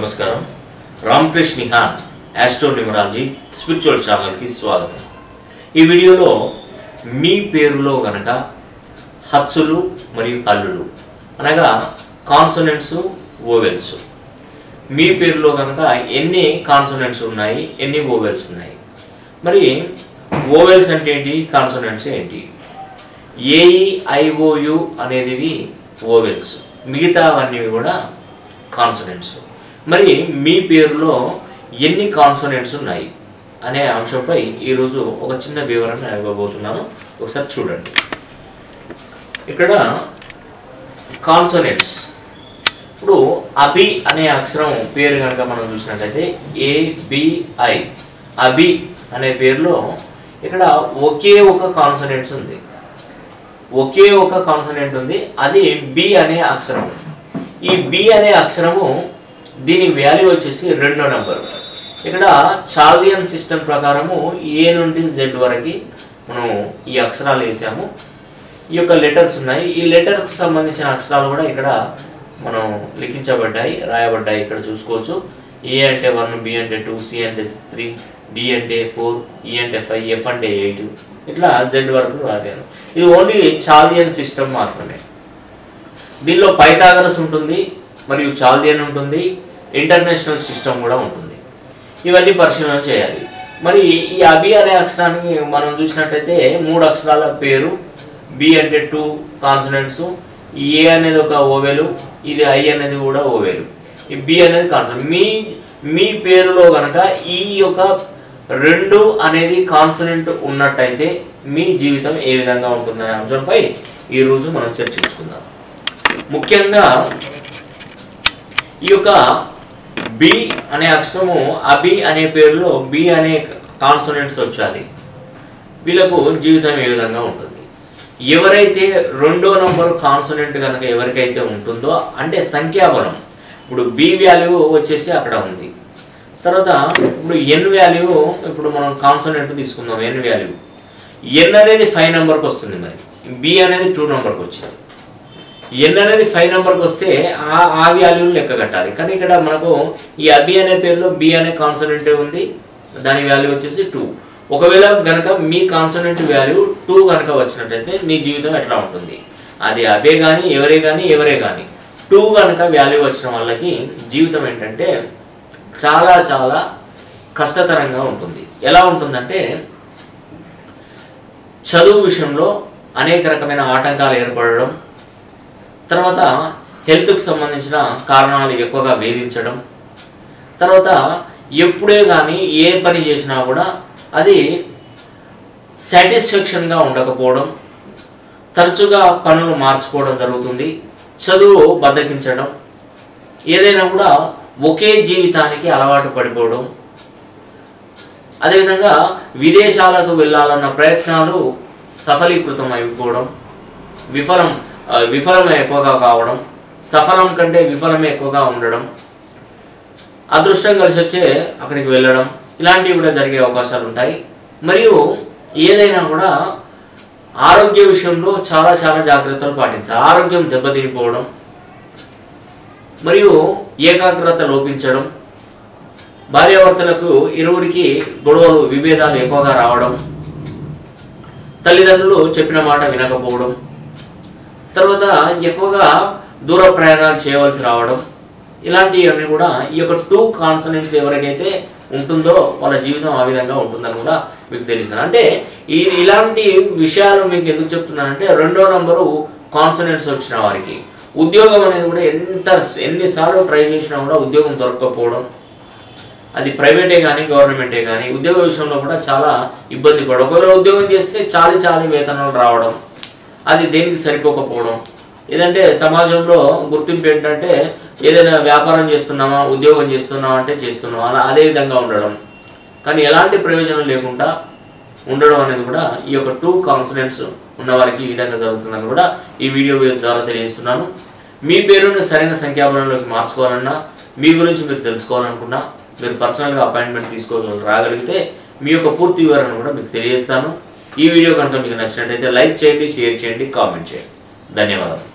నమస్కారం రామకృష్ణ నిహాన్ astro numerology spiritual ఛానల్కి స్వాగతం ఈ వీడియోలో మీ పేరులో గనక హత్సులు మరియు హల్లులు అనగా కాన్సనెంట్స్ ఓవెల్స్ మీ పేరులో కనుక ఎన్ని కాన్సనెంట్స్ ఉన్నాయి ఎన్ని ఓవెల్స్ ఉన్నాయి మరి ఓవెల్స్ అంటే ఏంటి కాన్సనెంట్స్ ఏంటి ఏఈఐఓయు అనేటివి ఓవెల్స్ మిగతావన్నీ కూడా కాన్సనెంట్స్ మరి మీ పేరులో ఎన్ని కాన్సనెంట్స్ ఉన్నాయి అనే అంశంపై ఈరోజు ఒక చిన్న వివరణ ఇవ్వబోతున్నాను ఒకసారి చూడండి ఇక్కడ కాన్సనెంట్స్ ఇప్పుడు అభి అనే అక్షరం పేరు కనుక మనం చూసినట్లయితే ఏబిఐ అభి అనే పేరులో ఇక్కడ ఒకే ఒక కాన్సనెంట్స్ ఉంది ఒకే ఒక కాన్సనెంట్ ఉంది అది బి అనే అక్షరం ఈ బి అనే అక్షరము దీని వాల్యూ వచ్చేసి రెండో నెంబర్ ఇక్కడ చాల్దియన్ సిస్టమ్ ప్రకారము ఏ నుండి జెడ్ వరకు మనం ఈ అక్షరాలు వేసాము ఈ యొక్క లెటర్స్ ఉన్నాయి ఈ లెటర్కి సంబంధించిన అక్షరాలు కూడా ఇక్కడ మనం లిఖించబడ్డాయి రాయబడ్డాయి ఇక్కడ చూసుకోవచ్చు ఏ అంటే వన్ బి అంటే టూ సి అంటే త్రీ డి అంటే ఫోర్ ఈ అంటే ఫైవ్ ఎఫ్ అంటే ఎయిట్ ఇట్లా జెడ్ వరకు రాశాను ఇది ఓన్లీ చాల్దియన్ సిస్టమ్ మాత్రమే దీనిలో పైథాగరస్ ఉంటుంది మరియు చాల్దియన్ ఉంటుంది ఇంటర్నేషనల్ సిస్టమ్ కూడా ఉంటుంది ఇవన్నీ పరిశీలన చేయాలి మరి ఈ అబి అనే అక్షరానికి మనం చూసినట్టయితే మూడు అక్షరాల పేరు బి అంటే టూ కాన్సనెంట్స్ ఏ అనేది ఒక ఓవెలు ఇది ఐ అనేది కూడా ఓవెలు ఈ బి అనేది కాన్సనెంట్ మీ మీ పేరులో కనుక ఈ యొక్క రెండు అనేది కాన్సనెంట్ ఉన్నట్టయితే మీ జీవితం ఏ విధంగా ఉంటుందనే అంశంపై ఈరోజు మనం చర్చించుకుందాం ముఖ్యంగా ఈ యొక్క బి అనే అక్షరము అబి అనే పేరులో బి అనే కాన్సనెంట్స్ వచ్చాది వీళ్ళకు జీవితం ఏ విధంగా ఉంటుంది ఎవరైతే రెండో నంబర్ కాన్సనెంట్ కనుక ఎవరికైతే ఉంటుందో అంటే సంఖ్యాబలం ఇప్పుడు బి వాల్యూ వచ్చేసి అక్కడ ఉంది తర్వాత ఇప్పుడు ఎన్ వాల్యూ ఇప్పుడు మనం కాన్సనెంట్ తీసుకుందాం ఎన్ వాల్యూ ఎన్ అనేది ఫైవ్ నెంబర్కి వస్తుంది మరి బి అనేది టూ నెంబర్కి వచ్చింది ఎన్ అనేది ఫైవ్ నెంబర్కి వస్తే ఆ ఆ వాల్యూని లెక్క కట్టాలి కానీ ఇక్కడ మనకు ఈ అబి అనే పేరులో బి అనే కాన్సనెంట్ ఉంది దాని వాల్యూ వచ్చేసి టూ ఒకవేళ కనుక మీ కాన్సనెంట్ వాల్యూ టూ కనుక వచ్చినట్టయితే మీ జీవితం ఎట్లా ఉంటుంది అది అబే కానీ ఎవరే కానీ ఎవరే కానీ టూ కనుక వాల్యూ వచ్చిన వాళ్ళకి జీవితం ఏంటంటే చాలా చాలా కష్టతరంగా ఉంటుంది ఎలా ఉంటుందంటే చదువు విషయంలో అనేక రకమైన ఆటంకాలు ఏర్పడడం తర్వాత హెల్త్కి సంబంధించిన కారణాలు ఎక్కువగా వేధించడం తర్వాత ఎప్పుడే కానీ ఏ పని చేసినా కూడా అది సాటిస్ఫాక్షన్గా ఉండకపోవడం తరచుగా పనులు మార్చుకోవడం జరుగుతుంది చదువు బద్దకించడం ఏదైనా కూడా ఒకే జీవితానికి అలవాటు పడిపోవడం అదేవిధంగా విదేశాలకు వెళ్ళాలన్న ప్రయత్నాలు సఫలీకృతం అయిపోవడం విఫలం ఆ, విఫలమే ఎక్కువగా కావడం సఫలం కంటే విఫలమే ఎక్కువగా ఉండడం అదృష్టం కలిసి వచ్చే అక్కడికి వెళ్ళడం ఇలాంటివి కూడా జరిగే అవకాశాలు ఉంటాయి మరియు ఏదైనా కూడా ఆరోగ్య విషయంలో చాలా చాలా జాగ్రత్తలు పాటించాలి ఆరోగ్యం దెబ్బతినిపోవడం మరియు ఏకాగ్రత లోపించడం భార్యాభర్తలకు ఇరువురికి గొడవలు విభేదాలు ఎక్కువగా రావడం తల్లిదండ్రులు చెప్పిన మాట వినకపోవడం తర్వాత ఎక్కువగా దూర ప్రయాణాలు చేయవలసి రావడం ఇలాంటివన్నీ కూడా ఈ యొక్క టూ కాన్సనెంట్స్ ఎవరికైతే ఉంటుందో వాళ్ళ జీవితం ఆ విధంగా ఉంటుందని కూడా మీకు తెలుస్తుంది అంటే ఈ ఇలాంటి విషయాలు మీకు ఎందుకు చెప్తున్నానంటే రెండో నంబరు కాన్సనెంట్స్ వచ్చిన వారికి ఉద్యోగం అనేది కూడా ఎంత ఎన్నిసార్లు ట్రై చేసినా కూడా ఉద్యోగం దొరకకపోవడం అది ప్రైవేటే కానీ గవర్నమెంటే కానీ ఉద్యోగ విషయంలో కూడా చాలా ఇబ్బంది పడడం ఒకవేళ ఉద్యోగం చేస్తే చాలి చాలి వేతనాలు రావడం అది దేనికి సరిపోకపోవడం ఏదంటే సమాజంలో గుర్తింపు ఏంటంటే ఏదైనా వ్యాపారం చేస్తున్నామా ఉద్యోగం చేస్తున్నామా అంటే చేస్తున్నామా అలా అదే విధంగా ఉండడం కానీ ఎలాంటి ప్రయోజనం లేకుండా ఉండడం అనేది కూడా ఈ యొక్క టూ కాన్సనెంట్స్ ఉన్న వారికి ఈ విధంగా జరుగుతుందని కూడా ఈ వీడియో ద్వారా తెలియజేస్తున్నాను మీ పేరును సరైన సంఖ్యాబలంలోకి మార్చుకోవాలన్నా మీ గురించి మీరు తెలుసుకోవాలనుకున్నా మీరు పర్సనల్గా అపాయింట్మెంట్ తీసుకోగల రాగలిగితే మీ యొక్క పూర్తి వివరణ కూడా మీకు తెలియజేస్తాను ఈ వీడియో కనుక మీకు నచ్చినట్టయితే లైక్ చేయండి షేర్ చేయండి కామెంట్ చేయండి ధన్యవాదాలు